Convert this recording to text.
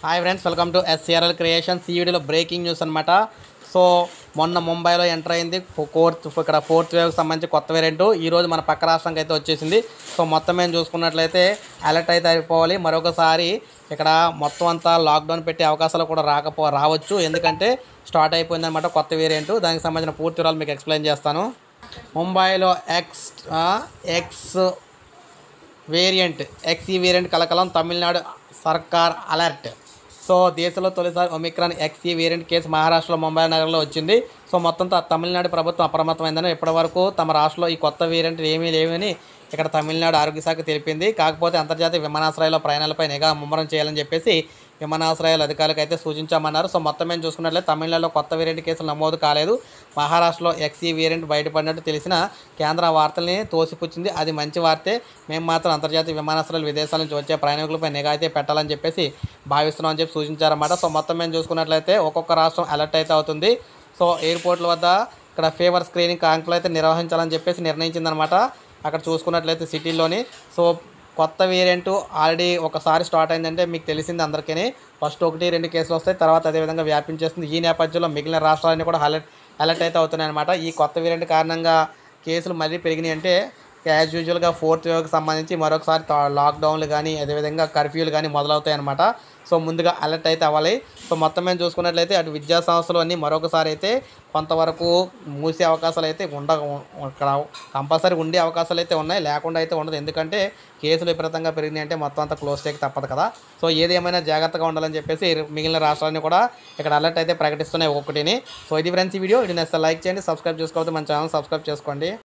hi friends welcome to SCRL creations ఈ వీడియోలో breaking news అనమాట సో మొన్న ముంబైలో ఎంటర్ అయింది ఫోర్త్ ఇక్కడ ఫోర్త్ వేవ్కి సంబంధించి కొత్త వేరియంట్ ఈ రోజు మన పక్క రాష్ట్రానికి అయితే వచ్చేసింది సో మొత్తం మేము చూసుకున్నట్లయితే అలర్ట్ అయితే అయిపోవాలి మరొకసారి ఇక్కడ మొత్తం అంతా లాక్డౌన్ పెట్టే అవకాశాలు కూడా రాకపో రావచ్చు ఎందుకంటే స్టార్ట్ అయిపోయింది అనమాట కొత్త వేరియంట్ దానికి సంబంధించిన పూర్తి వివరాలు మీకు ఎక్స్ప్లెయిన్ చేస్తాను ముంబైలో X X variant XE variant కలకలం తమిళనాడు సర్కార్ అలర్ట్ సో దేశంలో తొలిసారి ఒమిక్రాన్ ఎక్సీ వేరియంట్ కేసు మహారాష్ట్రలో ముంబై నగరంలో వచ్చింది సో మొత్తంతో తమిళనాడు ప్రభుత్వం అప్రమత్తమైందని ఇప్పటివరకు తమ రాష్ట్రంలో ఈ కొత్త వేరియంట్ ఏమీ లేవని ఇక్కడ తమిళనాడు ఆరోగ్య శాఖ తెలిపింది కాకపోతే అంతర్జాతీయ విమానాశ్రయాల ప్రయాణాలపై నిఘా ముమ్మరం చేయాలని చెప్పేసి విమానాశ్రయాల అధికారులకు అయితే సూచించామన్నారు సో మొత్తం మేము చూసుకున్నట్లయితే తమిళనాడులో కొత్త వేరియంట్ కేసులు నమోదు కాలేదు మహారాష్ట్రలో ఎక్సీ వేరియంట్ బయటపడినట్టు తెలిసిన కేంద్ర వార్తల్ని తోసిపుచ్చింది అది మంచి వార్తే మేము మాత్రం అంతర్జాతీయ విమానాశ్రయాలు విదేశాల నుంచి వచ్చే ప్రయాణికులపై నిఘా అయితే పెట్టాలని చెప్పేసి భావిస్తున్నామని చెప్పి సూచించారన్నమాట సో మొత్తం మేము చూసుకున్నట్లయితే ఒక్కొక్క రాష్ట్రం అలర్ట్ అయితే అవుతుంది సో ఎయిర్పోర్ట్ల వద్ద ఇక్కడ ఫేవర్ స్క్రీనింగ్ కాంకులు అయితే నిర్వహించాలని చెప్పేసి నిర్ణయించిందనమాట అక్కడ చూసుకున్నట్లయితే సిటీలోని సో కొత్త వేరియంట్ ఆల్రెడీ ఒకసారి స్టార్ట్ అయిందంటే మీకు తెలిసింది అందరికీ ఫస్ట్ ఒకటి రెండు కేసులు వస్తాయి తర్వాత అదేవిధంగా వ్యాపించేస్తుంది ఈ నేపథ్యంలో మిగిలిన రాష్ట్రాలన్నీ కూడా అలర్ట్ అలర్ట్ అయితే అవుతున్నాయి అనమాట ఈ కొత్త వేరియంట్ కారణంగా కేసులు మళ్ళీ పెరిగినాయి అంటే యాజ్ యూజువల్గా ఫోర్త్ వేవ్కి సంబంధించి మరొకసారి తా- లాక్డౌన్లు కానీ అదేవిధంగా కర్ఫ్యూలు కానీ మొదలవుతాయి అనమాట సో ముందుగా అలర్ట్ అయితే అవ్వాలి సో మొత్తం మేము చూసుకున్నట్లయితే అటు విద్యా సంస్థలు అన్నీ మరొకసారి అయితే కొంతవరకు మూసే అవకాశాలు అయితే ఉండ ఇక్కడ కంపల్సరీ ఉండే అవకాశాలు అయితే ఉన్నాయి లేకుండా అయితే ఉండదు ఎందుకంటే కేసులు విపరీతంగా పెరిగినాయి అంటే మొత్తం అంతా క్లోజ్ చేయక తప్పదు కదా సో ఏదేమైనా జాగ్రత్తగా ఉండాలని చెప్పేసి మిగిలిన రాష్ట్రాలని కూడా ఇక్కడ అలర్ట్ అయితే ప్రకటిస్తున్నాయి ఒక్కొక్కటిని సో ఇది ఫ్రెండ్స్ ఈ వీడియో ఇది నెక్స్ట్ లైక్ చేయండి సబ్స్క్రైబ్ చేసుకోవద్దు మన ఛానల్ సబ్స్క్రైబ్ చేసుకోండి